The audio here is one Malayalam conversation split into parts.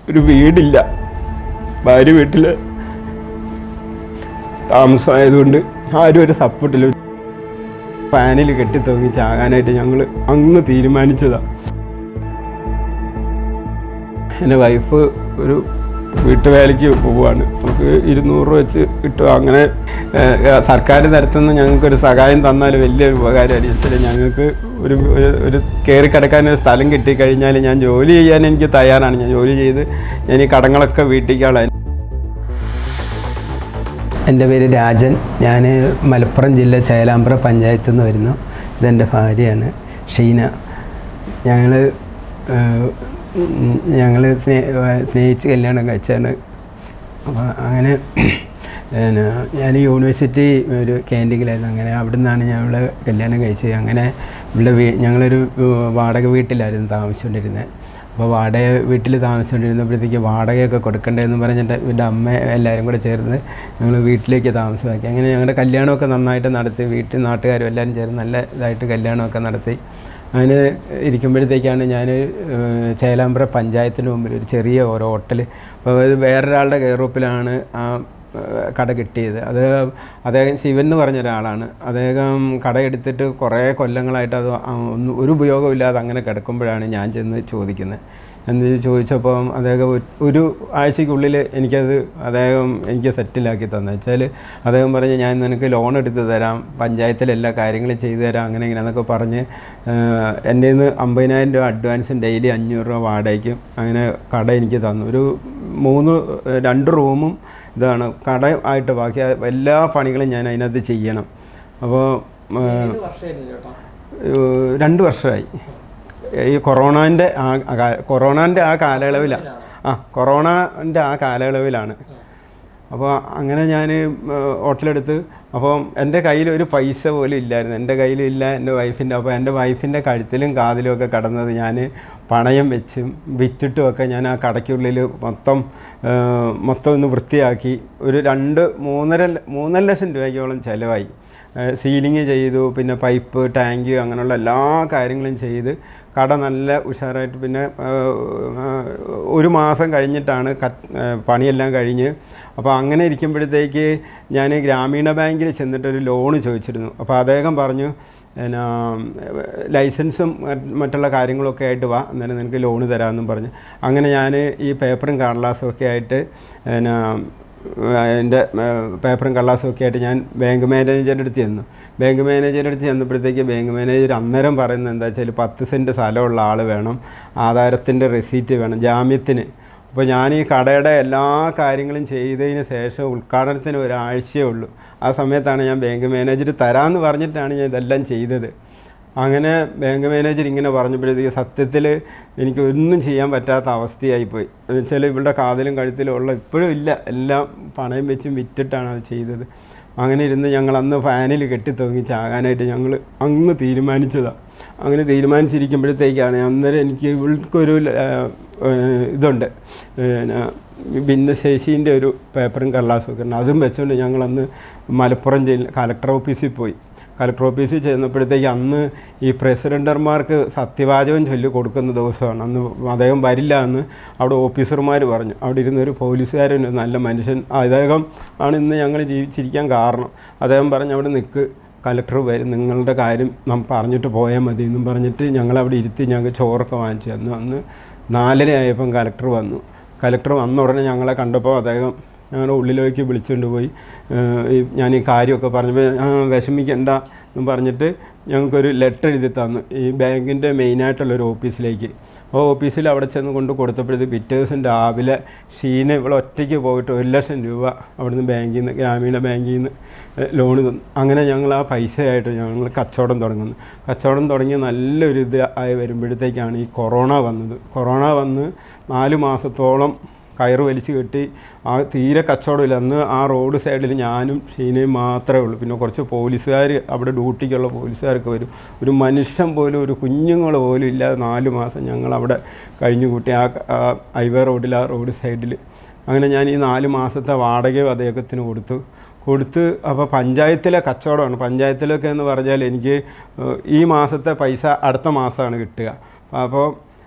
ഒരു വീടില്ല ഭാര്യ വീട്ടിൽ താമസമായതുകൊണ്ട് ആരും ഒരു സപ്പോർട്ടില്ല ഫാനിൽ കെട്ടി തൂങ്ങി ചാകാനായിട്ട് ഞങ്ങൾ അങ്ങ് തീരുമാനിച്ചതാണ് എൻ്റെ വൈഫ് ഒരു വീട്ടുവേലയ്ക്ക് പോവുകയാണ് നമുക്ക് ഇരുന്നൂറ് രൂപ വെച്ച് കിട്ടും അങ്ങനെ ഏഹ്, സർക്കാർ തരത്തിൽ നിന്ന് ഞങ്ങൾക്കൊരു സഹായം തന്നാൽ വലിയൊരു ഉപകാരമായിരിക്കും വെച്ചാൽ ഞങ്ങൾക്ക് ഒരു ഒരു- ഒരു കയറി കിടക്കാൻ ഒരു സ്ഥലം കിട്ടിക്കഴിഞ്ഞാൽ ഞാൻ ജോലി ചെയ്യാൻ എനിക്ക് തയ്യാറാണ് ഞാൻ ജോലി ചെയ്ത് ഞാൻ ഈ കടങ്ങളൊക്കെ വീട്ടിക്കാളാൻ എൻ്റെ പേര് രാജൻ ഞാൻ മലപ്പുറം ജില്ല ചേലാമ്പ്ര പഞ്ചായത്തിൽ നിന്ന് വരുന്നു ഇതെൻ്റെ ഭാര്യയാണ് ഷീന ഞങ്ങൾ ഞങ്ങൾ സ്നേ സ്നേഹിച്ച് കല്യാണം കഴിച്ചാണ് അപ്പോൾ അങ്ങനെ പിന്നെ ഞാൻ യൂണിവേഴ്സിറ്റി ഒരു ക്യാൻറ്റീനിലായിരുന്നു അങ്ങനെ അവിടെ നിന്നാണ് ഞങ്ങൾ കല്യാണം കഴിച്ചത് അങ്ങനെ ഇവിടെ വീ ഞങ്ങളൊരു ഏഹ്, വാടക വീട്ടിലായിരുന്നു താമസിച്ചുകൊണ്ടിരുന്നത് അപ്പോൾ വാടക വീട്ടിൽ താമസിച്ചുകൊണ്ടിരുന്നപ്പോഴത്തേക്ക് വാടകയൊക്കെ കൊടുക്കണ്ടേന്ന് പറഞ്ഞിട്ട് ഇവിടെ അമ്മ എല്ലാവരും കൂടെ ചേർന്ന് ഞങ്ങൾ വീട്ടിലേക്ക് താമസമാക്കി അങ്ങനെ ഞങ്ങളുടെ കല്യാണമൊക്കെ നന്നായിട്ട് നടത്തി വീട്ടിൽ നാട്ടുകാരും എല്ലാവരും ചേർന്ന് നല്ല ഇതായിട്ട് കല്യാണമൊക്കെ നടത്തി അങ്ങനെ ഇരിക്കുമ്പോഴത്തേക്കാണ് ഞാൻ ചേലാമ്പ്ര പഞ്ചായത്തിന് മുമ്പിൽ ഒരു ചെറിയ ഒരു ഹോട്ടൽ അപ്പോൾ അത് വേറൊരാളുടെ കെയറോപ്പിലാണ് ആ ഏഹ്, കട കിട്ടിയത് അത് അദ്ദേഹം ശിവൻ എന്ന് പറഞ്ഞ ഒരാളാണ് അദ്ദേഹം കട എടുത്തിട്ട് കുറേ കൊല്ലങ്ങളായിട്ട് അത് ആ ഒന്നും ഒരു ഉപയോഗമില്ലാതെ അങ്ങനെ കിടക്കുമ്പോഴാണ് ഞാൻ ചെന്ന് ചോദിക്കുന്നത് എന്ന് ചോദിച്ചപ്പം അദ്ദേഹം ഒരു- ഒരു ആഴ്ചയ്ക്കുള്ളിൽ എനിക്കത് അദ്ദേഹം എനിക്ക് സെറ്റിലാക്കി തന്നെ വെച്ചാൽ അദ്ദേഹം പറഞ്ഞ് ഞാൻ നിനക്ക് ലോൺ എടുത്ത് തരാം പഞ്ചായത്തിലെ എല്ലാ കാര്യങ്ങളും ചെയ്തു തരാം അങ്ങനെ ഇങ്ങനെ എന്നൊക്കെ പറഞ്ഞ് ആഹ്, എൻ്റെ നിന്ന് അമ്പതിനായിരം രൂപ അഡ്വാൻസും ഡെയിലി അഞ്ഞൂറ് രൂപ വാടകയ്ക്കും അങ്ങനെ കട എനിക്ക് തന്നു ഒരു മൂന്ന് ഏഹ്, രണ്ട് റൂമും ഇതാണ് കട ആയിട്ട് ബാക്കി എല്ലാ പണികളും ഞാൻ അതിനകത്ത് ചെയ്യണം അപ്പോൾ ഏത് വർഷമായിരുന്നു ചേട്ടാ ഏഹ്, രണ്ട് വർഷമായി ഈ കൊറോണൻ്റെ ആ ആ- കൊറോണൻ്റെ ആ കാലയളവിലാണ് ആ കൊറോണൻ്റെ ആ കാലയളവിലാണ് അപ്പോൾ അങ്ങനെ ഞാൻ ഹോട്ടലെടുത്ത് അപ്പോൾ എൻ്റെ കയ്യിൽ ഒരു പൈസ പോലും ഇല്ലായിരുന്നു എൻ്റെ കയ്യിലില്ല എൻ്റെ വൈഫിൻ്റെ അപ്പോൾ എൻ്റെ വൈഫിൻ്റെ കഴുത്തിലും കാതിലും ഒക്കെ കടന്നത് ഞാൻ പണയം വെച്ചും വിറ്റിട്ടും ഒക്കെ ഞാൻ ആ കടയ്ക്കുള്ളിൽ മൊത്തം ആ, മൊത്തം ഒന്ന് വൃത്തിയാക്കി ഒരു രണ്ട് മൂന്നര ല- മൂന്നര ലക്ഷം രൂപയ്ക്കോളം ചിലവായി സീലിംഗ് ചെയ്തു പിന്നെ പൈപ്പ് ടാങ്ക് അങ്ങനെയുള്ള എല്ലാ കാര്യങ്ങളും ചെയ്ത് കട നല്ല ഉഷാറായിട്ട് പിന്നെ ആ, ആ, ഒരു മാസം കഴിഞ്ഞിട്ടാണ് കത്ത് ആ, പണിയെല്ലാം കഴിഞ്ഞ് അപ്പോൾ അങ്ങനെ ഇരിക്കുമ്പോഴത്തേക്ക് ഞാൻ ഗ്രാമീണ ബാങ്കിൽ ചെന്നിട്ടൊരു ലോണ് ചോദിച്ചിരുന്നു അപ്പോൾ അദ്ദേഹം പറഞ്ഞു പിന്നെ ലൈസൻസും മറ്റ് മറ്റുള്ള കാര്യങ്ങളൊക്കെ ആയിട്ട് വാ അന്നേരം നിനക്ക് ലോണ് തരാമെന്നും പറഞ്ഞു അങ്ങനെ ഞാൻ ഈ പേപ്പറും കടലാസും ഒക്കെ ആയിട്ട് പിന്നെ എൻ്റെ പേപ്പറും കള്ളാസും ഒക്കെ ആയിട്ട് ഞാൻ ബാങ്ക് മാനേജറുടെ അടുത്ത് ചെന്നു ബാങ്ക് മാനേജറുടെ അടുത്ത് ചെന്നപ്പോഴത്തേക്ക് ബാങ്ക് മാനേജർ അന്നേരം പറയുന്നത് എന്താ വെച്ചാൽ പത്ത് സെൻറ്റ് സ്ഥലമുള്ള ആൾ വേണം ആധാരത്തിൻ്റെ റെസീറ്റ് വേണം ജാമ്യത്തിന് അപ്പോൾ ഞാൻ ഈ കടയുടെ എല്ലാ കാര്യങ്ങളും ചെയ്തതിന് ശേഷം ഉദ്ഘാടനത്തിന് ഒരാഴ്ചയേ ഉള്ളൂ ആ സമയത്താണ് ഞാൻ ബാങ്ക് മാനേജർ തരാമെന്ന് പറഞ്ഞിട്ടാണ് ഞാൻ ഇതെല്ലാം ചെയ്തത് അങ്ങനെ ബാങ്ക് മാനേജർ ഇങ്ങനെ പറഞ്ഞപ്പോഴത്തേക്ക് സത്യത്തിൽ എനിക്ക് ഒന്നും ചെയ്യാൻ പറ്റാത്ത അവസ്ഥയായിപ്പോയി എന്ന് വെച്ചാൽ ഇവളുടെ കാതിലും കഴുത്തിലും ഉള്ള ഇപ്പോഴും ഇല്ല എല്ലാം പണയം വെച്ചും വിറ്റിട്ടാണ് അത് ചെയ്തത് അങ്ങനെ ഇരുന്ന് ഞങ്ങൾ അന്ന് ഫാനിൽ കെട്ടിത്തൂങ്ങി ചാകാനായിട്ട് ഞങ്ങൾ അങ്ങ് തീരുമാനിച്ചതാണ് അങ്ങനെ തീരുമാനിച്ചിരിക്കുമ്പോഴത്തേക്കാണ് അന്നേരം എനിക്ക് ഇവൾക്കൊരു ആ, ആ, ഇതുണ്ട് പിന്നെ ഭിന്നശേഷീൻ്റെ ഒരു പേപ്പറും കടലാസും ഒക്കെ ഉണ്ട് അതും വെച്ചുകൊണ്ട് ഞങ്ങളന്ന് മലപ്പുറം ജില്ല കലക്ടർ ഓഫീസിൽ പോയി കലക്ടർ ഓഫീസിൽ ചെന്നപ്പോഴത്തേക്ക് അന്ന് ഈ പ്രസിഡന്റർമാർക്ക് സത്യവാചകം ചൊല്ലി കൊടുക്കുന്ന ദിവസമാണ് അന്ന് അദ്ദേഹം വരില്ല എന്ന് അവിടെ ഓഫീസർമാർ പറഞ്ഞു അവിടെ ഇരുന്ന ഒരു പോലീസുകാരൻ ഒരു നല്ല മനുഷ്യൻ അദ്ദേഹം ആണ് ഇന്ന് ഞങ്ങൾ ജീവിച്ചിരിക്കാൻ കാരണം അദ്ദേഹം പറഞ്ഞു അവിടെ നിൽക്ക് കലക്ടർ വരും നിങ്ങളുടെ കാര്യം നാം പറഞ്ഞിട്ട് പോയാൽ മതി എന്നും പറഞ്ഞിട്ട് ഞങ്ങളവിടെ ഇരുത്തി ഞങ്ങൾക്ക് ചോറൊക്കെ വാങ്ങിച്ചു തന്നു അന്ന് നാലര ആയപ്പം കലക്ടർ വന്നു കലക്ടർ വന്ന ഉടനെ ഞങ്ങളെ കണ്ടപ്പോൾ അദ്ദേഹം ഞങ്ങളുടെ ഉള്ളിലേക്ക് വിളിച്ചുകൊണ്ട് പോയി ഏഹ് ഈ ഞാൻ ഈ കാര്യമൊക്കെ പറഞ്ഞപ്പോൾ "ആ, വിഷമിക്കണ്ട എന്ന് പറഞ്ഞിട്ട് ഞങ്ങൾക്കൊരു ലെറ്റർ എഴുതി തന്നു ഈ ബാങ്കിൻ്റെ മെയിനായിട്ടുള്ളൊരു ഓഫീസിലേക്ക് അപ്പോൾ ഓഫീസിൽ അവിടെ ചെന്ന് കൊണ്ട് കൊടുത്തപ്പോഴത്തേക്ക് പിറ്റേ ദിവസം രാവിലെ ഷീന ഇവിടെ ഒറ്റയ്ക്ക് പോയിട്ട് ഒരു ലക്ഷം രൂപ അവിടുന്ന് ബാങ്കിൽ നിന്ന് ഗ്രാമീണ ബാങ്കിൽ നിന്ന് ലോൺ തന്നു അങ്ങനെ ഞങ്ങൾ ആ പൈസയായിട്ട് ഞങ്ങൾ കച്ചവടം തുടങ്ങുന്നു കച്ചവടം തുടങ്ങി നല്ലൊരു ഇത് ആയി വരുമ്പോഴത്തേക്കാണ് ഈ കൊറോണ വന്നത് കൊറോണ വന്ന് നാല് മാസത്തോളം കയറ് വലിച്ചു കെട്ടി ആ തീരെ കച്ചവടമില്ല അന്ന് ആ റോഡ് സൈഡിൽ ഞാനും ഷീനയും മാത്രമേ ഉള്ളൂ പിന്നെ കുറച്ച് പോലീസുകാർ അവിടെ ഡ്യൂട്ടിക്കുള്ള പോലീസുകാരൊക്കെ വരും ഒരു മനുഷ്യൻ പോലും ഒരു കുഞ്ഞുങ്ങൾ പോലും ഇല്ലാതെ നാല് മാസം ഞങ്ങൾ അവിടെ കഴിഞ്ഞു കൂട്ടി ആ ആ ഹൈവേ റോഡിൽ ആ റോഡ് സൈഡിൽ അങ്ങനെ ഞാൻ ഈ നാല് മാസത്തെ വാടകയും അദ്ദേഹത്തിന് കൊടുത്തു കൊടുത്ത് അപ്പോൾ പഞ്ചായത്തിലെ കച്ചവടമാണ് പഞ്ചായത്തിലൊക്കെ എന്ന് പറഞ്ഞാൽ എനിക്ക് ഏഹ്, ഈ മാസത്തെ പൈസ അടുത്ത മാസമാണ് കിട്ടുക അപ്പോൾ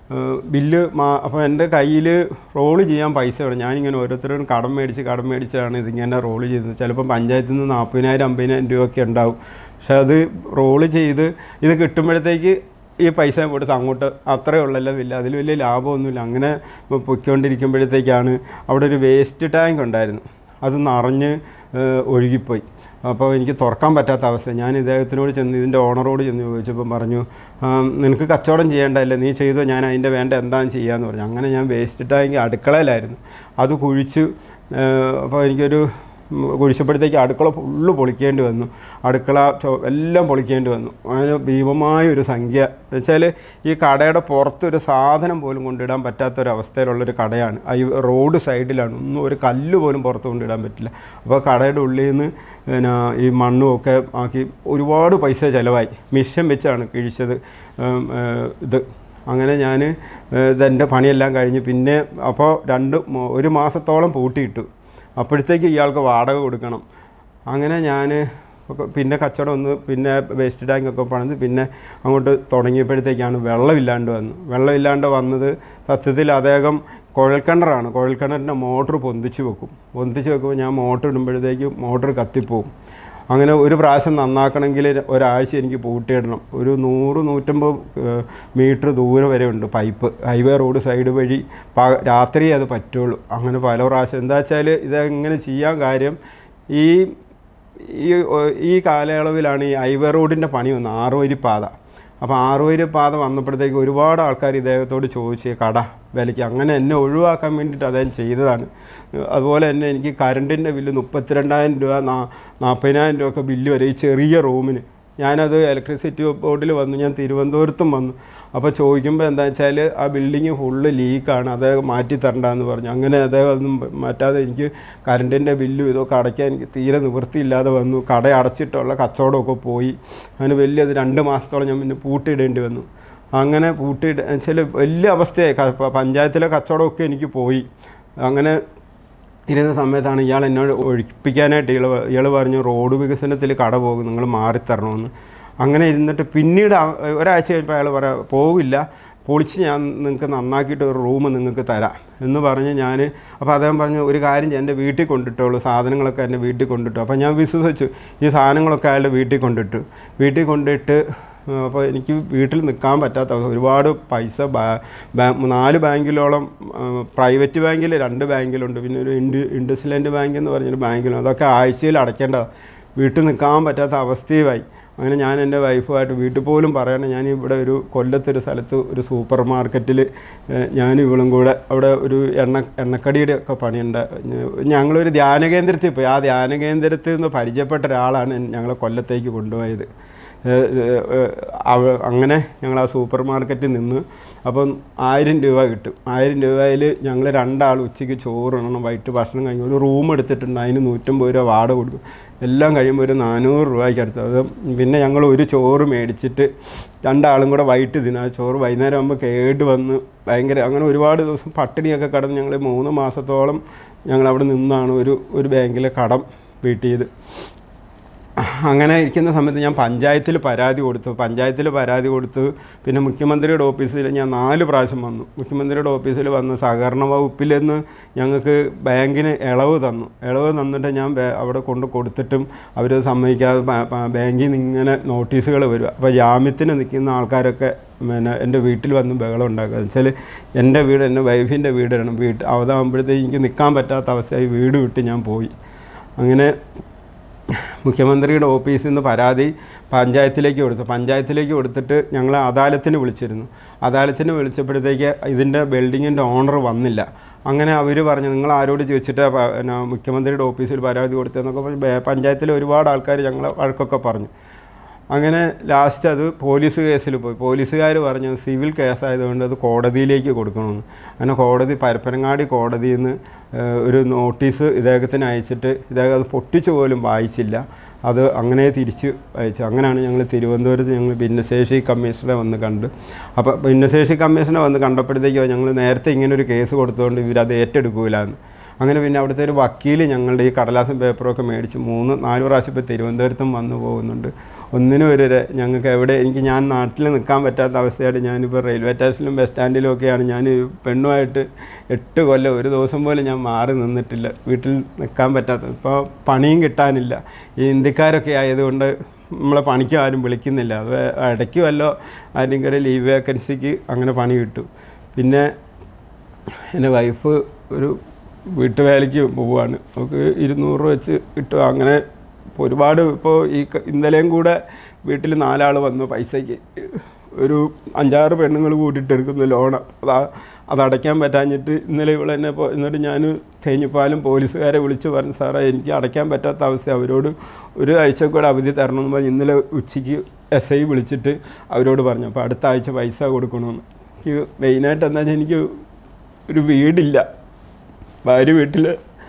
ഏഹ് ബില്ല് മാ അപ്പോൾ എൻ്റെ കയ്യിൽ റോള് ചെയ്യാൻ പൈസ വേണം ഞാനിങ്ങനെ ഓരോരുത്തരും കടം മേടിച്ച് കടം മേടിച്ചാണ് ഇതിങ്ങനെ റോള് ചെയ്തത് ചിലപ്പോൾ പഞ്ചായത്തിൽ നിന്ന് നാൽപ്പതിനായിരം അമ്പതിനായിരം രൂപയൊക്കെ ഉണ്ടാവും പക്ഷെ അത് റോള് ചെയ്ത് ഇത് കിട്ടുമ്പോഴത്തേക്ക് ഈ പൈസ കൊടുത്ത് അങ്ങോട്ട് അത്രയേ ഉള്ളല്ലോ ഇല്ല അതിൽ വലിയ ലാഭമൊന്നുമില്ല അങ്ങനെ പൊയ്ക്കൊണ്ടിരിക്കുമ്പോഴത്തേക്കാണ് അവിടെ ഒരു വേസ്റ്റ് ടാങ്ക് ഉണ്ടായിരുന്നു അത് നിറഞ്ഞ് ഏഹ്, ഒഴുകിപ്പോയി അപ്പോൾ എനിക്ക് തുറക്കാൻ പറ്റാത്ത അവസ്ഥ ഞാൻ ഇദ്ദേഹത്തിനോട് ചെന്ന് ഇതിൻ്റെ ഓണറോട് ചെന്ന് ചോദിച്ചപ്പോൾ പറഞ്ഞു "ആം, നിനക്ക് കച്ചവടം ചെയ്യേണ്ടതല്ലേ നീ ചെയ്തോ ഞാൻ അതിൻ്റെ വേണ്ട എന്താണെന്ന് ചെയ്യാമെന്ന് പറഞ്ഞു അങ്ങനെ ഞാൻ വേസ്റ്റ് ടാങ്ക് അടുക്കളയിലായിരുന്നു അത് കുഴിച്ച് ഏഹ്, അപ്പോൾ എനിക്കൊരു ഉം, കുഴിച്ചപ്പോഴത്തേക്ക് അടുക്കള ഫുള്ള് പൊളിക്കേണ്ടി വന്നു അടുക്കള ചോ- എല്ലാം പൊളിക്കേണ്ടി വന്നു അതിന് ഭീമമായ ഒരു സംഖ്യ വെച്ചാൽ ഈ കടയുടെ പുറത്തൊരു സാധനം പോലും കൊണ്ടിടാൻ പറ്റാത്തൊരവസ്ഥയിലുള്ളൊരു കടയാണ് ഈ റോഡ് സൈഡിലാണ് ഒന്നും ഒരു കല്ല് പോലും പുറത്ത് കൊണ്ടിടാൻ പറ്റില്ല അപ്പോൾ കടയുടെ ഉള്ളിൽ നിന്ന് പിന്നെ ഈ മണ്ണും ഒക്കെ ആക്കി ഒരുപാട് പൈസ ചിലവായി മിഷൻ വെച്ചാണ് കിഴിച്ചത് ഉം, ഏഹ്, ഇത് അങ്ങനെ ഞാൻ ഇതെൻ്റെ പണിയെല്ലാം കഴിഞ്ഞ് പിന്നെ അപ്പോൾ രണ്ട് മോ- ഒരു മാസത്തോളം പൂട്ടിയിട്ടു അപ്പോഴത്തേക്ക് ഇയാൾക്ക് വാടക കൊടുക്കണം അങ്ങനെ ഞാൻ പിന്നെ കച്ചവടം ഒന്ന് പിന്നെ വേസ്റ്റ് ടാങ്കൊക്കെ പണിത് പിന്നെ അങ്ങോട്ട് തുടങ്ങിയപ്പോഴത്തേക്കാണ് വെള്ളമില്ലാണ്ട് വന്നു വെള്ളമില്ലാണ്ട് വന്നത് സത്യത്തിൽ അദ്ദേഹം കുഴൽക്കിണറാണ് കുഴൽക്കിണറിൻ്റെ മോട്ടർ പൊന്തിച്ച് വെക്കും പൊന്തിച്ച് വെക്കുമ്പോൾ ഞാൻ മോട്ടർ ഇടുമ്പോഴത്തേക്ക് മോട്ടർ കത്തിപ്പോവും അങ്ങനെ ഒരു പ്രാവശ്യം നന്നാക്കണമെങ്കിൽ ഒരാഴ്ച എനിക്ക് പൂട്ടിയിടണം ഒരു നൂറ് നൂറ്റമ്പത് ഏഹ്, മീറ്റർ ദൂരെ വരെ ഉണ്ട് പൈപ്പ് ഹൈവേ റോഡ് സൈഡ് വഴി പ- രാത്രി അത് പറ്റുള്ളൂ അങ്ങനെ പല പ്രാവശ്യം എന്താ വെച്ചാൽ ഇതെങ്ങനെ ചെയ്യാൻ കാര്യം ഈ ഈ ഈ കാലയളവിലാണ് ഈ ഹൈവേ റോഡിൻ്റെ പണി വന്നത് ആറുവരി പാത അപ്പോൾ ആറുവരി പാത വന്നപ്പോഴത്തേക്ക് ഒരുപാട് ആൾക്കാർ ഇദ്ദേഹത്തോട് ചോദിച്ചു കട വിലയ്ക്ക് അങ്ങനെ എന്നെ ഒഴിവാക്കാൻ വേണ്ടിയിട്ട് അദ്ദേഹം ചെയ്തതാണ് അതുപോലെ തന്നെ എനിക്ക് കറണ്ടിൻ്റെ ബില്ല് മുപ്പത്തിരണ്ടായിരം രൂപ നാ നാൽപ്പതിനായിരം രൂപ ഒക്കെ ബില്ല് വരെ ഈ ചെറിയ റൂമിന് ഞാനത് ഇലക്ട്രിസിറ്റി ബോർഡിൽ വന്നു ഞാൻ തിരുവനന്തപുരത്തും വന്നു അപ്പോൾ ചോദിക്കുമ്പോൾ എന്താ വെച്ചാൽ ആ ബിൽഡിങ് ഫുള്ള് ലീക്കാണ് അത് മാറ്റി തരണ്ടെന്ന് പറഞ്ഞു അങ്ങനെ അദ്ദേഹം ഒന്നും മാറ്റാതെ എനിക്ക് കറണ്ടിൻ്റെ ബില്ലും ഇതൊക്കെ അടയ്ക്കാൻ എനിക്ക് തീരെ നിവൃത്തിയില്ലാതെ വന്നു കട അടച്ചിട്ടുള്ള കച്ചവടമൊക്കെ പോയി അങ്ങനെ വലിയത് രണ്ട് മാസത്തോളം ഞാൻ പിന്നെ പൂട്ടിയിടേണ്ടി വന്നു അങ്ങനെ പൂട്ടിയിട്ട് വെച്ചാൽ വലിയ അവസ്ഥയായി ക- പ- പഞ്ചായത്തിലെ കച്ചവടമൊക്കെ എനിക്ക് പോയി അങ്ങനെ ഇരുന്ന സമയത്താണ് ഇയാൾ എന്നോട് ഒഴിപ്പിക്കാനായിട്ട് ഇയാൾ ഇയാൾ പറഞ്ഞു റോഡ് വികസനത്തിൽ കട പോകും നിങ്ങൾ മാറിത്തരണമെന്ന് അങ്ങനെ ഇരുന്നിട്ട് പിന്നീട് ആ- ഒരാഴ്ച കഴിഞ്ഞപ്പോൾ അയാൾ പറയാം പോകില്ല പൊളിച്ച് ഞാൻ നിങ്ങൾക്ക് നന്നാക്കിയിട്ട് ഒരു റൂം നിങ്ങൾക്ക് തരാം എന്ന് പറഞ്ഞ് ഞാൻ അപ്പോൾ അദ്ദേഹം പറഞ്ഞു ഒരു കാര്യം ചെയ്യാം, എൻ്റെ വീട്ടിൽ കൊണ്ടിട്ടുള്ളൂ സാധനങ്ങളൊക്കെ എൻ്റെ വീട്ടിൽ കൊണ്ടിട്ടു അപ്പോൾ ഞാൻ വിശ്വസിച്ചു ഈ സാധനങ്ങളൊക്കെ അയാളുടെ വീട്ടിൽ കൊണ്ടിട്ടു വീട്ടിൽ കൊണ്ടിട്ട് അപ്പോൾ എനിക്ക് വീട്ടിൽ നിൽക്കാൻ പറ്റാത്ത അവസ്ഥ. ഒരുപാട് പൈസ ബാ- ബാ- നാല് ബാങ്കിലോളം പ്രൈവറ്റ് ബാങ്കിൽ രണ്ട് ബാങ്കിലുണ്ട് പിന്നെ ഒരു ഇൻഡു ഇൻഡസ്ലാൻഡ് ബാങ്ക് എന്ന് പറഞ്ഞൊരു ബാങ്കിലും അതൊക്കെ ആഴ്ചയിൽ അടയ്ക്കേണ്ടതാണ് വീട്ടിൽ നിൽക്കാൻ പറ്റാത്ത അവസ്ഥയുമായി അങ്ങനെ ഞാൻ എൻ്റെ വൈഫുമായിട്ട് വീട്ടിൽ പോലും പറയണ ഞാൻ ഇവിടെ ഒരു കൊല്ലത്തൊരു സ്ഥലത്ത് ഒരു സൂപ്പർ മാർക്കറ്റിൽ ഞാൻ ഇവളും കൂടെ അവിടെ ഒരു എണ്ണ എണ്ണക്കടിയുടെ ഒക്കെ പണിയുണ്ട് ഞ- ഞങ്ങളൊരു ധ്യാന കേന്ദ്രത്തിൽ പോയി ആ ധ്യാന കേന്ദ്രത്തിൽ നിന്ന് പരിചയപ്പെട്ട ഒരാളാണ് ഞങ്ങളെ കൊല്ലത്തേക്ക് കൊണ്ടുപോയത് ഏഹ് ഏഹ് ഏഹ് അവ- അങ്ങനെ ഞങ്ങൾ ആ സൂപ്പർ മാർക്കറ്റിൽ നിന്ന് അപ്പം ആയിരം രൂപ കിട്ടും ആയിരം രൂപയിൽ ഞങ്ങൾ രണ്ടാൾ ഉച്ചയ്ക്ക് ചോറിടണം വൈകിട്ട് ഭക്ഷണം കഴിഞ്ഞ് ഒരു റൂം എടുത്തിട്ടുണ്ട് അതിന് നൂറ്റമ്പത് രൂപ വാടക കൊടുക്കും എല്ലാം കഴിയുമ്പോൾ ഒരു നാനൂറ് രൂപയ്ക്ക് അടുത്ത് അത് പിന്നെ ഞങ്ങൾ ഒരു ചോറ് മേടിച്ചിട്ട് രണ്ടാളും കൂടെ വൈകിട്ട് തിന്നാ ചോറ് വൈകുന്നേരം ആകുമ്പോൾ കേട് വന്ന് ഭയങ്കര അങ്ങനെ ഒരുപാട് ദിവസം പട്ടിണിയൊക്കെ കടന്ന് ഞങ്ങൾ മൂന്ന് മാസത്തോളം ഞങ്ങൾ അവിടെ നിന്നാണ് ഒരു ഒരു ബാങ്കിലെ കടം വീട്ടിയത് അങ്ങനെ ഇരിക്കുന്ന സമയത്ത് ഞാൻ പഞ്ചായത്തിൽ പരാതി കൊടുത്തു പഞ്ചായത്തിൽ പരാതി കൊടുത്തു പിന്നെ മുഖ്യമന്ത്രിയുടെ ഓഫീസിൽ ഞാൻ നാല് പ്രാവശ്യം വന്നു മുഖ്യമന്ത്രിയുടെ ഓഫീസിൽ വന്ന് സഹകരണ വകുപ്പിൽ നിന്ന് ഞങ്ങൾക്ക് ബാങ്കിന് ഇളവ് തന്നു ഇളവ് തന്നിട്ട് ഞാൻ ബേ- അവിടെ കൊണ്ട് കൊടുത്തിട്ടും അവർ സമ്മതിക്കാതെ പ- പ- ബാങ്കിൽ നിന്ന് ഇങ്ങനെ നോട്ടീസുകൾ വരും അപ്പോൾ ജാമ്യത്തിന് നിൽക്കുന്ന ആൾക്കാരൊക്കെ പിന്നെ എൻ്റെ വീട്ടിൽ വന്ന് ബഹളം ഉണ്ടാക്കുക എന്ന് വെച്ചാൽ എൻ്റെ വീട് എൻ്റെ വൈഫിൻ്റെ വീടാണ് വീട്ട് അതാകുമ്പോഴത്തേക്ക് എനിക്ക് നിൽക്കാൻ പറ്റാത്ത അവസ്ഥയായി വീട് വിട്ട് ഞാൻ പോയി അങ്ങനെ മുഖ്യമന്ത്രിയുടെ ഓഫീസിൽ നിന്ന് പരാതി പഞ്ചായത്തിലേക്ക് കൊടുത്തു പഞ്ചായത്തിലേക്ക് കൊടുത്തിട്ട് ഞങ്ങൾ അദാലത്തിന് വിളിച്ചിരുന്നു അദാലത്തിന് വിളിച്ചപ്പോഴത്തേക്ക് ഇതിൻ്റെ ബിൽഡിങ്ങിൻ്റെ ഓണർ വന്നില്ല അങ്ങനെ അവർ പറഞ്ഞു നിങ്ങൾ ആരോട് ചോദിച്ചിട്ട് പ- പിന്നെ മുഖ്യമന്ത്രിയുടെ ഓഫീസിൽ പരാതി കൊടുത്തതെന്നൊക്കെ പറഞ്ഞ് ബേ- പഞ്ചായത്തിലെ ഒരുപാട് ആൾക്കാർ ഞങ്ങളെ വഴക്കൊക്കെ പറഞ്ഞു അങ്ങനെ ലാസ്റ്റ് അത് പോലീസ് കേസിൽ പോയി പോലീസുകാർ പറഞ്ഞു സിവിൽ കേസായതുകൊണ്ട് അത് കോടതിയിലേക്ക് കൊടുക്കണമെന്ന് അങ്ങനെ കോടതി പരപ്പനങ്ങാടി കോടതിയിൽ നിന്ന് ഏഹ്, ഒരു നോട്ടീസ് ഇദ്ദേഹത്തിന് അയച്ചിട്ട് ഇദ്ദേഹം അത് പൊട്ടിച്ചു പോലും വായിച്ചില്ല അത് അങ്ങനെ തിരിച്ച് അയച്ചു അങ്ങനെയാണ് ഞങ്ങൾ തിരുവനന്തപുരത്ത് ഞങ്ങൾ ഭിന്നശേഷി കമ്മീഷണറെ വന്ന് കണ്ട് അപ്പോൾ ഭിന്നശേഷി കമ്മീഷനെ വന്ന് കണ്ടപ്പോഴത്തേക്കോ ഞങ്ങൾ നേരത്തെ ഇങ്ങനെ ഒരു കേസ് കൊടുത്തുകൊണ്ട് ഇവരത് ഏറ്റെടുക്കൂലെന്ന് അങ്ങനെ പിന്നെ അവിടുത്തെ ഒരു വക്കീൽ ഞങ്ങളുടെ ഈ കടലാസും പേപ്പറൊക്കെ മേടിച്ച് മൂന്ന് നാല് പ്രാവശ്യം ഇപ്പോൾ തിരുവനന്തപുരത്തും വന്നു പോകുന്നുണ്ട് ഒന്നിനും ഒരു ര- ഞങ്ങൾക്ക് എവിടെ എനിക്ക് ഞാൻ നാട്ടിൽ നിൽക്കാൻ പറ്റാത്ത അവസ്ഥയായിട്ട് ഞാനിപ്പോൾ റെയിൽവേ സ്റ്റേഷനിലും ബസ് സ്റ്റാൻഡിലും ഒക്കെയാണ് ഞാൻ ഈ പെണ്ണുമായിട്ട് എട്ട് കൊല്ലം ഒരു ദിവസം പോലും ഞാൻ മാറി നിന്നിട്ടില്ല വീട്ടിൽ നിൽക്കാൻ പറ്റാത്ത ഇപ്പോൾ പണിയും കിട്ടാനില്ല ഈ ഇന്ത്യക്കാരൊക്കെ ആയതുകൊണ്ട് നമ്മളെ പണിക്ക് ആരും വിളിക്കുന്നില്ല അത് ഇടയ്ക്ക് വല്ലോ ആരെങ്കിലും ലീവ് വേക്കൻസിക്ക് അങ്ങനെ പണി കിട്ടും പിന്നെ എൻ്റെ വൈഫ് ഒരു വീട്ടുവേലയ്ക്ക് പോവുകയാണ് നമുക്ക് ഇരുന്നൂറ് രൂപ വെച്ച് കിട്ടും അങ്ങനെ ഇപ്പോൾ ഒരുപാട് ഇപ്പോൾ ഈ ക- ഇന്നലെയും കൂടെ വീട്ടിൽ നാലാൾ വന്നു പൈസയ്ക്ക് ഒരു അഞ്ചാറ് പെണ്ണുങ്ങൾ കൂട്ടിയിട്ട് എടുക്കുന്ന ലോണ് അതാ അത് അടയ്ക്കാൻ പറ്റാഞ്ഞിട്ട് ഇന്നലെ ഇവിടെ തന്നെ ഇപ്പോൾ എന്നിട്ട് ഞാൻ തേഞ്ഞിപ്പാലും പോലീസുകാരെ വിളിച്ച് പറഞ്ഞു സാറേ എനിക്ക് അടയ്ക്കാൻ പറ്റാത്ത അവസ്ഥ അവരോട് ഒരു ആഴ്ച കൂടെ അവധി തരണമെന്ന് പറഞ്ഞ് ഇന്നലെ ഉച്ചയ്ക്ക് എസ് ഐ വിളിച്ചിട്ട് അവരോട് പറഞ്ഞു അപ്പോൾ അടുത്ത ആഴ്ച പൈസ കൊടുക്കണമെന്ന് എനിക്ക് മെയിനായിട്ട് എന്താ വെച്ചാൽ എനിക്ക് ഒരു വീടില്ല ഭാര്യ വീട്ടിൽ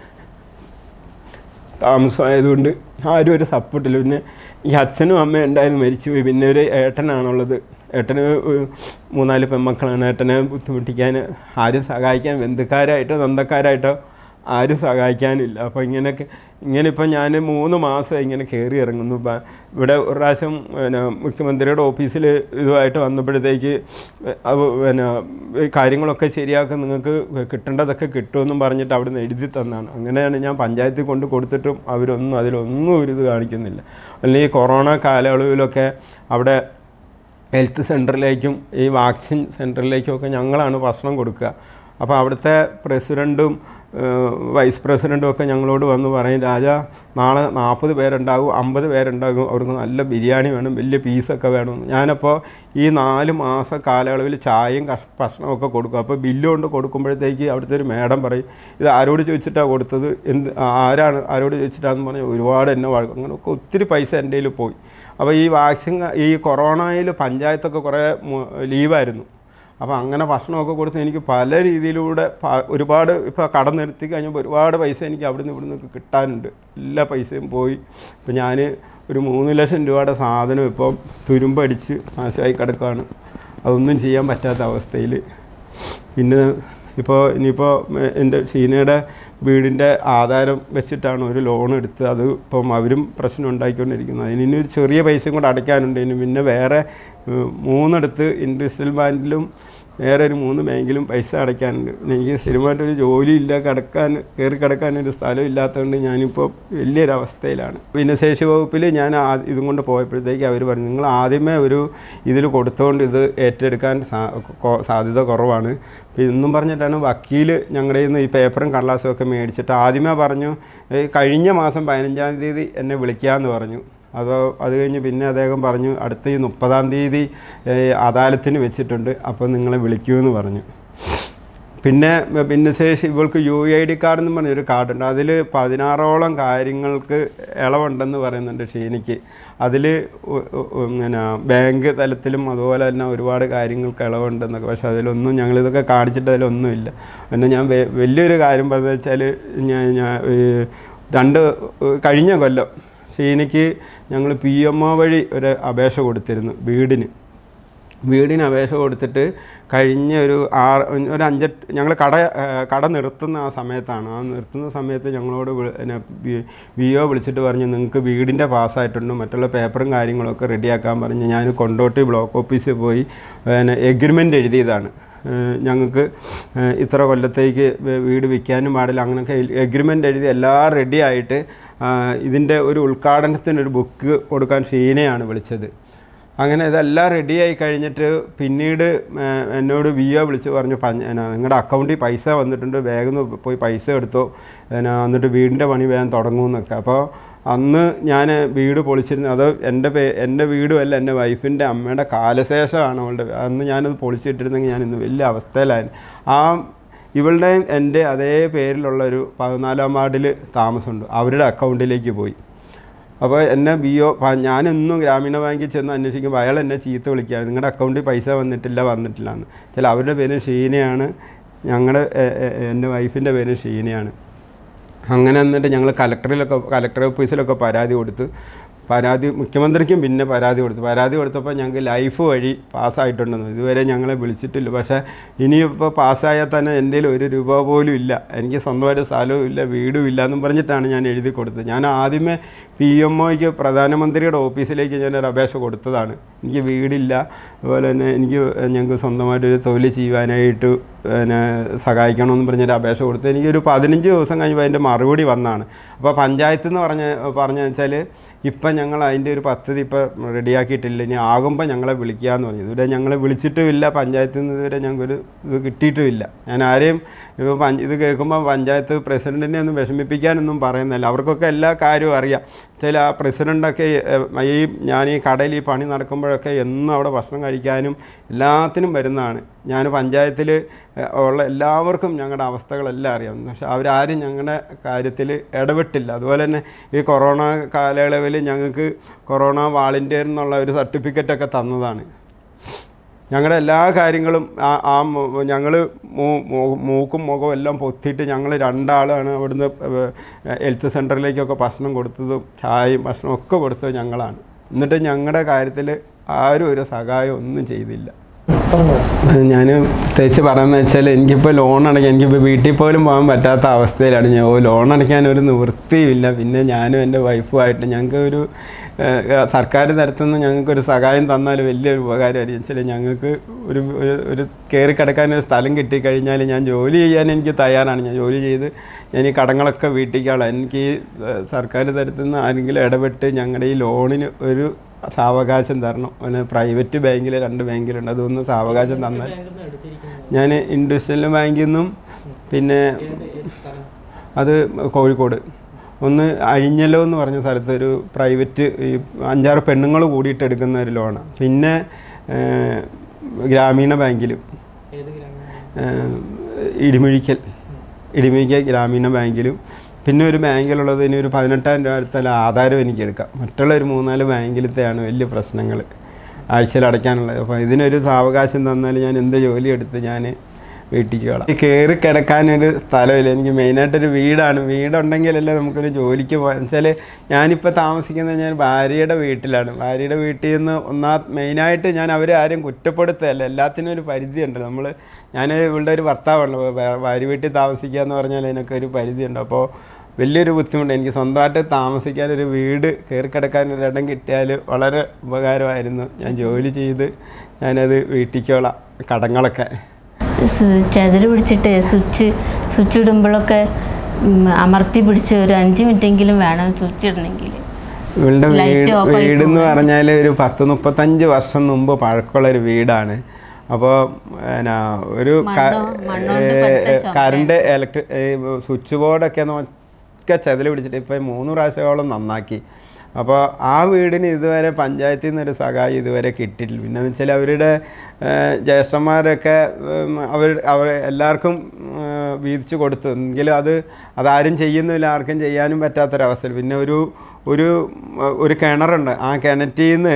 താമസമായതുകൊണ്ട് ആരും ഒരു സപ്പോർട്ടില്ല പിന്നെ ഈ അച്ഛനും അമ്മയും ഉണ്ടായിരുന്നു മരിച്ചുപോയി പിന്നെ ഒരു ഏട്ടനാണുള്ളത് ഏട്ടന് ഒരു മൂന്നാല് പെൺമക്കളാണ് ഏട്ടനെ ബുദ്ധിമുട്ടിക്കാൻ ആരും സഹായിക്കാൻ ബന്ധുക്കാരായിട്ടോ സ്വന്തക്കാരായിട്ടോ ആരും സഹായിക്കാനില്ല അപ്പോൾ ഇങ്ങനെയൊക്കെ ഇങ്ങനെ ഇപ്പം ഞാൻ മൂന്ന് മാസം ഇങ്ങനെ കയറി ഇറങ്ങുന്നു ഇപ്പം ഇവിടെ ഒരു പ്രാവശ്യം പിന്നെ മുഖ്യമന്ത്രിയുടെ ഓഫീസിൽ ഇതുമായിട്ട് വന്നപ്പോഴത്തേക്ക് അത് പിന്നെ ഈ കാര്യങ്ങളൊക്കെ ശരിയാക്കാൻ നിങ്ങൾക്ക് കിട്ടേണ്ടതൊക്കെ കിട്ടുമെന്നും പറഞ്ഞിട്ട് അവിടെ നിന്ന് എഴുതി തന്നാണ് അങ്ങനെയാണ് ഞാൻ പഞ്ചായത്തിൽ കൊണ്ട് കൊടുത്തിട്ടും അവരൊന്നും അതിലൊന്നും ഒരു ഇത് കാണിക്കുന്നില്ല അല്ലെങ്കിൽ ഈ കൊറോണ കാലയളവിലൊക്കെ അവിടെ ഹെൽത്ത് സെൻറ്ററിലേക്കും ഈ വാക്സിൻ സെൻറ്ററിലേക്കും ഒക്കെ ഞങ്ങളാണ് ഭക്ഷണം കൊടുക്കുക അപ്പോൾ അവിടുത്തെ പ്രസിഡൻറ്റും ഏഹ്, വൈസ് പ്രസിഡൻറ്റും ഒക്കെ ഞങ്ങളോട് വന്ന് പറയും രാജാ നാളെ നാൽപ്പത് പേരുണ്ടാകും അമ്പത് പേരുണ്ടാകും അവർക്ക് നല്ല ബിരിയാണി വേണം വലിയ പീസൊക്കെ വേണം ഞാനപ്പോൾ ഈ നാല് മാസ കാലയളവിൽ ചായയും കഷ് ഭക്ഷണമൊക്കെ കൊടുക്കും അപ്പോൾ ബില്ല് കൊണ്ട് കൊടുക്കുമ്പോഴത്തേക്ക് അവിടുത്തെ ഒരു മേഡം പറയും ഇത് ആരോട് ചോദിച്ചിട്ടാണ് കൊടുത്തത് എന്ത് ആരാണ് ആരോട് ചോദിച്ചിട്ടാന്ന് പറഞ്ഞ് ഒരുപാട് എന്നെ വഴക്കും അങ്ങനെയൊക്കെ ഒത്തിരി പൈസ എൻ്റെ കയ്യിൽ പോയി അപ്പോൾ ഈ വാക്സിൻ ഈ കൊറോണയിൽ പഞ്ചായത്തൊക്കെ കുറേ മു- ലീവായിരുന്നു അപ്പോൾ അങ്ങനെ ഭക്ഷണമൊക്കെ കൊടുത്ത് എനിക്ക് പല രീതിയിലൂടെ പ- ഒരുപാട് ഇപ്പോൾ കടം നിർത്തി കഴിഞ്ഞപ്പോൾ ഒരുപാട് പൈസ എനിക്ക് അവിടുന്ന് ഇവിടുന്ന് ഒക്കെ കിട്ടാനുണ്ട് എല്ലാ പൈസയും പോയി ഇപ്പം ഞാൻ ഒരു മൂന്ന് ലക്ഷം രൂപയുടെ സാധനം ഇപ്പം തുരുമ്പടിച്ച് നാശമായി കിടക്കുകയാണ് അതൊന്നും ചെയ്യാൻ പറ്റാത്ത അവസ്ഥയിൽ പിന്നെ ഇപ്പോൾ ഇനിയിപ്പോൾ എൻ്റെ ഷീനയുടെ വീടിൻ്റെ ആധാരം വെച്ചിട്ടാണ് ഒരു ലോൺ എടുത്ത് അത് ഇപ്പം അവരും പ്രശ്നം ഉണ്ടാക്കിക്കൊണ്ടിരിക്കുന്നത് അതിന് ഇനി ഒരു ചെറിയ പൈസയും കൂടെ അടയ്ക്കാനുണ്ട് ഇനി പിന്നെ വേറെ ഏഹ്, മൂന്നിടത്ത് ഇൻഡസ്ട്രിയൽ ബാങ്കിലും വേറെ ഒരു മൂന്ന് ബാങ്കിലും പൈസ അടയ്ക്കാനുണ്ട് പിന്നെ എനിക്ക് സ്ഥിരമായിട്ടൊരു ജോലിയില്ല കിടക്കാൻ കയറി കിടക്കാൻ ഒരു സ്ഥലം ഇല്ലാത്തതുകൊണ്ട് ഞാനിപ്പോൾ വലിയൊരു അവസ്ഥയിലാണ് ഭിന്നശേഷി വകുപ്പിൽ ഞാൻ ആ- ഇതും കൊണ്ട് പോയപ്പോഴത്തേക്ക് അവർ പറഞ്ഞു നിങ്ങൾ ആദ്യമേ ഒരു ഇതിൽ കൊടുത്തുകൊണ്ട് ഇത് ഏറ്റെടുക്കാൻ സാ- കൊ- സാധ്യത കുറവാണ് അപ്പോൾ ഇന്നും പറഞ്ഞിട്ടാണ് വക്കീൽ ഞങ്ങളുടെ നിന്ന് ഈ പേപ്പറും കടലാസും ഒക്കെ മേടിച്ചിട്ട് ആദ്യമേ പറഞ്ഞു "ഏയ് കഴിഞ്ഞ മാസം പതിനഞ്ചാം തീയതി എന്നെ വിളിക്കാമെന്ന് പറഞ്ഞു അതോ അത് കഴിഞ്ഞ് പിന്നെ അദ്ദേഹം പറഞ്ഞു അടുത്ത ഈ മുപ്പതാം തീയതി ഏഹ്, അദാലത്തിന് വെച്ചിട്ടുണ്ട് അപ്പോൾ നിങ്ങളെ വിളിക്കുമെന്ന് പറഞ്ഞു പിന്നെ ഏഹ്, ഭിന്നശേഷി ഇവൾക്ക് യു ഐ ഡി കാർഡ് എന്ന് പറഞ്ഞൊരു കാർഡുണ്ട് അതിൽ പതിനാറോളം കാര്യങ്ങൾക്ക് ഇളവുണ്ടെന്ന് പറയുന്നുണ്ട് ഷീനിക്ക് അതിൽ പിന്നെ ബാങ്ക് തലത്തിലും അതുപോലെ തന്നെ ഒരുപാട് കാര്യങ്ങൾക്ക് ഇളവുണ്ടെന്നൊക്കെ പക്ഷെ അതിലൊന്നും ഞങ്ങളിതൊക്കെ കാണിച്ചിട്ട് അതിലൊന്നുമില്ല പിന്നെ ഞാൻ വെ- വലിയൊരു കാര്യം പറഞ്ഞതെന്ന് വെച്ചാൽ ഞാൻ ഞാൻ ഈ രണ്ട് ഏഹ്, കഴിഞ്ഞ കൊല്ലം ഷീനയ്ക്ക് ഞങ്ങൾ പി എം ഒ വഴി ഒരു അപേക്ഷ കൊടുത്തിരുന്നു വീടിന് വീടിന് അപേക്ഷ കൊടുത്തിട്ട് കഴിഞ്ഞ ഒരു ആറ് ഒരു അഞ്ചെട്ട് ഞങ്ങൾ കട ഏഹ് കട നിർത്തുന്ന ആ സമയത്താണ് ആ നിർത്തുന്ന സമയത്ത് ഞങ്ങളോട് വി- പിന്നെ വി ഒ വിളിച്ചിട്ട് പറഞ്ഞു നിങ്ങൾക്ക് വീടിൻ്റെ പാസ്സായിട്ടുണ്ട് മറ്റുള്ള പേപ്പറും കാര്യങ്ങളൊക്കെ റെഡിയാക്കാൻ പറഞ്ഞ് ഞാൻ കൊണ്ടോട്ടി ബ്ലോക്ക് ഓഫീസിൽ പോയി പിന്നെ എഗ്രിമെൻ്റ് എഴുതിയതാണ് ഏഹ് ഞങ്ങൾക്ക് ഏഹ് ഇത്ര കൊല്ലത്തേക്ക് വ- വീട് വിൽക്കാനും പാടില്ല അങ്ങനെയൊക്കെ എഗ്രിമെൻ്റ് എഴുതി എല്ലാം റെഡി ആയിട്ട് ആഹ് ഇതിൻ്റെ ഒരു ഉദ്ഘാടനത്തിനൊരു ബുക്ക് കൊടുക്കാൻ ഷീനയാണ് വിളിച്ചത് അങ്ങനെ ഇതെല്ലാം റെഡിയായി കഴിഞ്ഞിട്ട് പിന്നീട് ഏഹ് എന്നോട് വി ഒ വിളിച്ച് പറഞ്ഞു പഞ്ഞ എന്നാ നിങ്ങളുടെ അക്കൗണ്ടിൽ പൈസ വന്നിട്ടുണ്ട് വേഗം ഒന്ന് പോയി പൈസ എടുത്തോ എന്നാ എന്നിട്ട് വീടിൻ്റെ പണി വേഗം തുടങ്ങുമെന്നൊക്കെ അപ്പോൾ അന്ന് ഞാൻ വീട് പൊളിച്ചിരുന്നത് അത് എൻ്റെ പേ എൻ്റെ വീടുമല്ല എൻ്റെ വൈഫിൻ്റെ അമ്മയുടെ കാലശേഷമാണ് അവളുടെ അന്ന് ഞാനത് പൊളിച്ചിട്ടിരുന്നെങ്കിൽ ഞാൻ ഇന്ന് വലിയ അവസ്ഥയിലായിരുന്നു ആ ഇവളുടെയും എൻ്റെ അതേ പേരിലുള്ള ഒരു പതിനാലാം വാർഡിൽ താമസമുണ്ട് അവരുടെ അക്കൗണ്ടിലേക്ക് പോയി അപ്പോൾ എന്നെ ബി ഒ ഞാനെന്നും ഗ്രാമീണ ബാങ്കിൽ ചെന്ന് അന്വേഷിക്കുമ്പോൾ അയാൾ എന്നെ ചീത്ത വിളിക്കുകയാണ് നിങ്ങളുടെ അക്കൗണ്ടിൽ പൈസ വന്നിട്ടില്ല വന്നിട്ടില്ല എന്ന് ചില അവരുടെ പേര് ഷീനയാണ് ഞങ്ങളുടെ എ- എ- എൻ്റെ വൈഫിൻ്റെ പേര് ഷീനയാണ് അങ്ങനെ എന്നിട്ട് ഞങ്ങൾ കലക്ടറിലൊക്കെ കലക്ടർ ഓഫീസിലൊക്കെ പരാതി കൊടുത്ത് പരാതി മുഖ്യമന്ത്രിക്കും പിന്നെ പരാതി കൊടുത്തു പരാതി കൊടുത്തപ്പോൾ ഞങ്ങൾക്ക് ലൈഫ് വഴി പാസ്സായിട്ടുണ്ടെന്ന് ഇതുവരെ ഞങ്ങളെ വിളിച്ചിട്ടില്ല പക്ഷേ ഇനിയിപ്പോൾ പാസ്സായാൽ തന്നെ എൻ്റെ കയ്യിൽ ഒരു രൂപ പോലും ഇല്ല എനിക്ക് സ്വന്തമായിട്ട് സ്ഥലവും ഇല്ല വീടും ഇല്ല എന്നും പറഞ്ഞിട്ടാണ് ഞാൻ എഴുതി കൊടുത്തത് ഞാൻ ആദ്യമേ പി എം ഒയ്ക്ക് പ്രധാനമന്ത്രിയുടെ ഓഫീസിലേക്ക് ഞാനൊരു അപേക്ഷ കൊടുത്തതാണ് എനിക്ക് വീടില്ല അതുപോലെ തന്നെ എനിക്ക് ഞങ്ങൾക്ക് സ്വന്തമായിട്ടൊരു തൊഴിൽ ചെയ്യുവാനായിട്ട് പിന്നെ സഹായിക്കണമെന്ന് പറഞ്ഞൊരു അപേക്ഷ കൊടുത്തു എനിക്കൊരു പതിനഞ്ച് ദിവസം കഴിഞ്ഞപ്പോൾ അതിൻ്റെ മറുപടി വന്നാണ് അപ്പോൾ പഞ്ചായത്ത് എന്ന് പറഞ്ഞ പറഞ്ഞു വെച്ചാൽ ഇപ്പം ഞങ്ങൾ അതിൻ്റെ ഒരു പദ്ധതി ഇപ്പം റെഡിയാക്കിയിട്ടില്ല ഇനി ആകുമ്പോൾ ഞങ്ങളെ വിളിക്കാമെന്ന് പറഞ്ഞു ഇതുവരെ ഞങ്ങളെ വിളിച്ചിട്ടുമില്ല പഞ്ചായത്തിൽ നിന്ന് ഇതുവരെ ഞങ്ങൾക്കൊരു ഇത് കിട്ടിയിട്ടുമില്ല ഞാൻ ആരെയും ഇപ്പോൾ പഞ്ച് ഇത് കേൾക്കുമ്പോൾ പഞ്ചായത്ത് പ്രസിഡൻറ്റിനെ ഒന്നും വിഷമിപ്പിക്കാനൊന്നും പറയുന്നില്ല അവർക്കൊക്കെ എല്ലാ കാര്യവും അറിയാം ചില ആ പ്രസിഡൻ്റൊക്കെ ഏഹ്, ഈ ഞാൻ ഈ കടയിൽ ഈ പണി നടക്കുമ്പോഴൊക്കെ എന്നും അവിടെ ഭക്ഷണം കഴിക്കാനും എല്ലാത്തിനും വരുന്നതാണ് ഞാൻ പഞ്ചായത്തിൽ ഉള്ള എല്ലാവർക്കും ഞങ്ങളുടെ അവസ്ഥകളെല്ലാം അറിയാം പക്ഷെ അവരാരും ഞങ്ങളുടെ കാര്യത്തിൽ ഇടപെട്ടില്ല അതുപോലെ തന്നെ ഈ കൊറോണ കാലയളവിൽ ഞങ്ങൾക്ക് കൊറോണ വാളണ്ടിയർ എന്നുള്ള ഒരു സർട്ടിഫിക്കറ്റൊക്കെ തന്നതാണ് ഞങ്ങളുടെ എല്ലാ കാര്യങ്ങളും ആ ആ ഞങ്ങൾ മൂക്കും മുഖവും എല്ലാം പൊത്തിയിട്ട് ഞങ്ങൾ രണ്ടാളാണ് അവിടുന്ന് ഹെൽത്ത് സെൻറ്ററിലേക്കൊക്കെ ഭക്ഷണം കൊടുത്തതും ചായയും ഭക്ഷണവും ഒക്കെ കൊടുത്തത് ഞങ്ങളാണ് എന്നിട്ട് ഞങ്ങളുടെ കാര്യത്തിൽ ആരും ഒരു സഹായം ഒന്നും ചെയ്തില്ല ഞാൻ പ്രത്യേകിച്ച് പറയുന്നത് വെച്ചാൽ എനിക്കിപ്പോൾ ലോൺ അടയ്ക്കാൻ എനിക്കിപ്പോൾ വീട്ടിൽ പോലും പോകാൻ പറ്റാത്ത അവസ്ഥയിലാണ് ഞാൻ ഓ, ലോൺ അടയ്ക്കാൻ ഒരു നിവൃത്തിയില്ല പിന്നെ ഞാനും എൻ്റെ വൈഫുമായിട്ട് ഞങ്ങൾക്ക് ഒരു ഏഹ്, സർക്കാർ തരത്തിൽ നിന്ന് ഞങ്ങൾക്കൊരു സഹായം തന്നാൽ വലിയൊരു ഉപകാരമായിരിക്കും വെച്ചാൽ ഞങ്ങൾക്ക് ഒരു ഒരു- ഒരു കയറി കിടക്കാൻ ഒരു സ്ഥലം കിട്ടിക്കഴിഞ്ഞാൽ ഞാൻ ജോലി ചെയ്യാൻ എനിക്ക് തയ്യാറാണ് ഞാൻ ജോലി ചെയ്ത് ഞാൻ ഈ കടങ്ങളൊക്കെ വീട്ടിക്കാളാം എനിക്ക് ഈ ഏഹ്, സർക്കാർ തരത്തിൽ നിന്ന് ആരെങ്കിലും ഇടപെട്ട് ഞങ്ങളുടെ ഈ ലോണിന് ഒരു സാവകാശം തരണം പിന്നെ പ്രൈവറ്റ് ബാങ്കിൽ രണ്ട് ബാങ്കിലുണ്ട് അതൊന്ന് സാവകാശം തന്നാൽ ബാങ്കിൽ നിന്ന് എടുത്തിരിക്കുന്നത് ഞാൻ ഇൻഡസ്ട്രിയൽ ബാങ്കിൽ നിന്നും പിന്നെ ഏത് ഏത് സ്ഥലം അത് കോഴിക്കോട് ഒന്ന് അഴിഞ്ഞലോ എന്ന് പറഞ്ഞ സ്ഥലത്ത് ഒരു പ്രൈവറ്റ് ഈ അഞ്ചാറ് പെണ്ണുങ്ങൾ കൂടിയിട്ട് എടുക്കുന്ന ഒരു ലോണാണ് പിന്നെ ഏഹ്, ഗ്രാമീണ ബാങ്കിലും ഏത് ഗ്രാമീണ ഏഹ്, ഇടിമിഴിക്കൽ ഇടിമിഴിക്കൽ ഗ്രാമീണ ബാങ്കിലും പിന്നെ ഒരു ബാങ്കിലുള്ളത് ഇനി ഒരു പതിനെട്ടായിരം രൂപ അടുത്തല്ല ആധാരം എനിക്ക് എടുക്കാം മറ്റുള്ള ഒരു മൂന്നാല് ബാങ്കിലത്തെയാണ് വലിയ പ്രശ്നങ്ങൾ ആഴ്ചയിൽ അടയ്ക്കാനുള്ളത് അപ്പോൾ ഇതിനൊരു സാവകാശം തന്നാൽ ഞാൻ എന്ത് ജോലി എടുത്ത് ഞാൻ വീട്ടിക്കോളാം ഈ കയറി കിടക്കാനൊരു സ്ഥലമില്ല എനിക്ക് മെയിനായിട്ടൊരു വീടാണ് വീടുണ്ടെങ്കിലല്ലേ നമുക്കൊരു ജോലിക്ക് പോകാൻ വെച്ചാൽ ഞാനിപ്പോൾ താമസിക്കുന്നത് ഞാൻ ഭാര്യയുടെ വീട്ടിലാണ് ഭാര്യയുടെ വീട്ടിൽ നിന്ന് ഒന്നാ മെയിനായിട്ട് ഞാൻ അവരെ ആരും കുറ്റപ്പെടുത്തുകയല്ല എല്ലാത്തിനും ഒരു പരിധിയുണ്ട് നമ്മൾ ഞാൻ ഇവളുടെ ഒരു ഭർത്താവാണ് വേ- ഭാര്യ വീട്ടിൽ താമസിക്കുക എന്ന് പറഞ്ഞാൽ അതിനൊക്കെ ഒരു പരിധിയുണ്ട് അപ്പോൾ വലിയൊരു ബുദ്ധിമുട്ട് എനിക്ക് സ്വന്തമായിട്ട് താമസിക്കാൻ ഒരു വീട് കയറി കിടക്കാൻ ഒരു ഇടം കിട്ടിയാൽ വളരെ ഉപകാരമായിരുന്നു ഞാൻ ജോലി ചെയ്ത് ഞാനത് വീട്ടിക്കോളാം കടങ്ങളൊക്കെ ചെതിൽ പിടിച്ചിട്ട് സ്വിച്ച് സ്വിച്ച് ഇടുമ്പോഴൊക്കെ ഉം, അമർത്തി പിടിച്ച് ഒരു അഞ്ച് മിനിറ്റെങ്കിലും വേണം സ്വിച്ച് ഇടണമെങ്കിൽ ഇവളുടെ Light വീട് off ആയി വീടെന്ന് പറഞ്ഞാൽ ഒരു പത്ത് മുപ്പത്തഞ്ച് വർഷം മുമ്പ് പഴക്കമുള്ള ഒരു വീടാണ് അപ്പോൾ പിന്നെ ഒരു ക- മണ്ണോ- മണ്ണോണ്ട് ഏ, പടുത്ത ഏ, ചുമരാണ്. കറണ്ട് ഇലക്ട്രി സ്വിച്ച് ബോർഡൊക്കെ ഒക്കെ ചെതൽ പിടിച്ചിട്ട് ഇപ്പം മൂന്ന് പ്രാവശ്യമോളം നന്നാക്കി അപ്പോൾ ആ വീടിന് ഇതുവരെ പഞ്ചായത്തിൽ നിന്നൊരു സഹായം ഇതുവരെ കിട്ടിയിട്ടില്ല പിന്നെ എന്ന് വെച്ചാൽ അവരുടെ ഏ, ജ്യേഷ്ഠന്മാരൊക്കെ ഉം, അവർ അവർ എല്ലാവർക്കും ഉം, വീതിച്ച് കൊടുത്തു എങ്കിലും അത് അതാരും ചെയ്യുന്നില്ല ആർക്കും ചെയ്യാനും പറ്റാത്തൊരവസ്ഥയിൽ പിന്നെ ഒരു ഒരു ഉം, ഒരു കിണറുണ്ട് ആ കിണറ്റിൽ നിന്ന്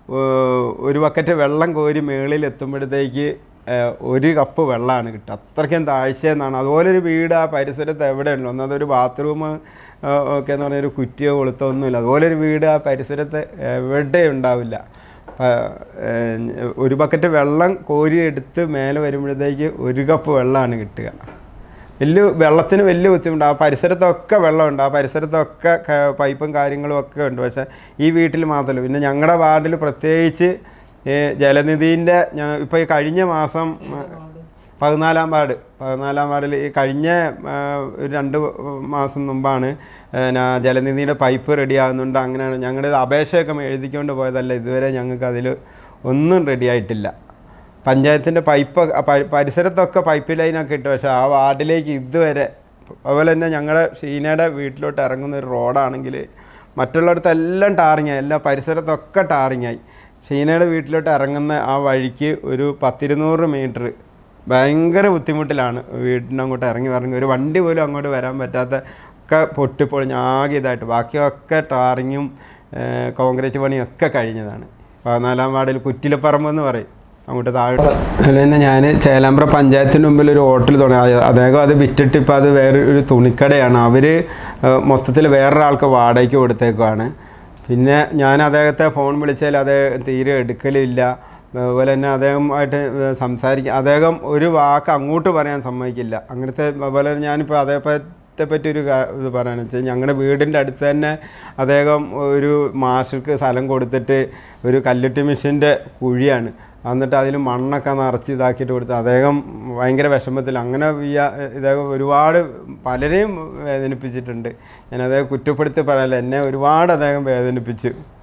ഒരു ബക്കറ്റ് വെള്ളം കോരി മേളിൽ എത്തുമ്പോഴത്തേക്ക് ഏഹ്, ഒരു കപ്പ് വെള്ളമാണ് കിട്ടുക അത്രയ്ക്കും താഴ്ചയെന്നാണ് അതുപോലെ ഒരു വീട് ആ പരിസരത്ത് എവിടെയുണ്ടോ ഒന്നത് ഒരു ബാത്റൂം ഒക്കെ എന്ന് പറഞ്ഞാൽ ഒരു കുറ്റിയോ കൊളുത്തോ ഒന്നുമില്ല അതുപോലെ ഒരു വീട് ആ പരിസരത്ത് എവിടെ ഉണ്ടാവില്ല പ- ഏഹ്, ഒരു ബക്കറ്റ് വെള്ളം കോരി എടുത്ത് മേലെ വരുമ്പോഴത്തേക്ക് ഒരു കപ്പ് വെള്ളമാണ് കിട്ടുക വലിയ വെള്ളത്തിന് വലിയ ബുദ്ധിമുട്ട് ആ പരിസരത്തൊക്കെ വെള്ളമുണ്ട് ആ പരിസരത്തൊക്കെ ക- പൈപ്പും കാര്യങ്ങളും ഒക്കെ ഉണ്ട് പക്ഷേ ഈ വീട്ടിൽ മാത്രമല്ല പിന്നെ ഞങ്ങളുടെ വാർഡിൽ പ്രത്യേകിച്ച് ഈ ജലനിധീൻ്റെ ഇപ്പോൾ ഈ കഴിഞ്ഞ മാസം പതിനാലാം വാർഡ് പതിനാലാം വാർഡിൽ ഈ കഴിഞ്ഞ ആ, ഒരു രണ്ട് മാസം മുമ്പാണ് പിന്നെ ജലനിധിയുടെ പൈപ്പ് റെഡി ആകുന്നുണ്ട് അങ്ങനെയാണ് ഞങ്ങളുടെ അപേക്ഷയൊക്കെ എഴുതിക്കൊണ്ട് പോയതല്ല ഇതുവരെ ഞങ്ങൾക്ക് അതിൽ ഒന്നും റെഡി ആയിട്ടില്ല പഞ്ചായത്തിൻ്റെ പൈപ്പ് പ- പരിസരത്തൊക്കെ പൈപ്പ് ലൈനൊക്കെ ഇട്ടു പക്ഷേ ആ വാർഡിലേക്ക് ഇതുവരെ അതുപോലെ തന്നെ ഞങ്ങളുടെ ഷീനയുടെ വീട്ടിലോട്ട് ഇറങ്ങുന്ന ഒരു റോഡാണെങ്കിൽ മറ്റുള്ളിടത്തെല്ലാം ടാറിങ്ങായി എല്ലാ പരിസരത്തൊക്കെ ടാറിങ്ങായി ഷീനയുടെ വീട്ടിലോട്ട് ഇറങ്ങുന്ന ആ വഴിക്ക് ഒരു പത്തിരുന്നൂറ് മീറ്റർ ഭയങ്കര ബുദ്ധിമുട്ടിലാണ് വീടിൻ്റെ അങ്ങോട്ട് ഇറങ്ങി ഇറങ്ങി ഒരു വണ്ടി പോലും അങ്ങോട്ട് വരാൻ പറ്റാത്ത ഒക്കെ പൊട്ടിപ്പൊളിഞ്ഞ് ആകെ ഇതായിട്ട് ബാക്കിയൊക്കെ ടാറിങ്ങും ഏഹ്, കോൺക്രീറ്റ് പണിയും ഒക്കെ കഴിഞ്ഞതാണ് പതിനാലാം വാർഡിൽ കുറ്റിലപ്പറമ്പ് എന്ന് പറയും അങ്ങോട്ട് താഴെ അതുപോലെ തന്നെ ഞാൻ ചേലാമ്പ്ര പഞ്ചായത്തിന് മുമ്പിൽ ഒരു ഹോട്ടൽ തുടങ്ങി അത് അദ്ദേഹം അത് വിറ്റിട്ട് ഇപ്പോൾ അത് വേറെ ഒരു തുണിക്കടയാണ് അവർ മൊത്തത്തിൽ വേറൊരാൾക്ക് വാടകയ്ക്ക് കൊടുത്തേക്കുവാണ് പിന്നെ ഞാൻ അദ്ദേഹത്തെ ഫോൺ വിളിച്ചാൽ അദ്ദേഹം തീരെ എടുക്കലില്ല അതുപോലെ തന്നെ അദ്ദേഹമായിട്ട് സംസാരിക്കുക അദ്ദേഹം ഒരു വാക്ക് അങ്ങോട്ട് പറയാൻ സമ്മതിക്കില്ല അങ്ങനത്തെ അതുപോലെ ഞാനിപ്പോൾ അദ്ദേഹത്തെ പറ്റി ഒരു കാ- ഇത് പറയാന്ന് വെച്ചാൽ ഞങ്ങളുടെ വീടിൻ്റെ അടുത്ത് തന്നെ അദ്ദേഹം ഒരു മാഷർക്ക് സ്ഥലം കൊടുത്തിട്ട് ഒരു കല്ലുട്ടി മെഷീൻ്റെ കുഴിയാണ് എന്നിട്ട് അതിൽ മണ്ണൊക്കെ നിറച്ച് ഇതാക്കിയിട്ട് കൊടുത്ത് അദ്ദേഹം ഭയങ്കര വിഷമത്തിൽ അങ്ങനെ ഈ- ഇദ്ദേഹം ഒരുപാട് പലരെയും വേദനിപ്പിച്ചിട്ടുണ്ട് ഞാൻ അദ്ദേഹം കുറ്റപ്പെടുത്തി പറയല്ല എന്നെ ഒരുപാട് അദ്ദേഹം വേദനിപ്പിച്ചു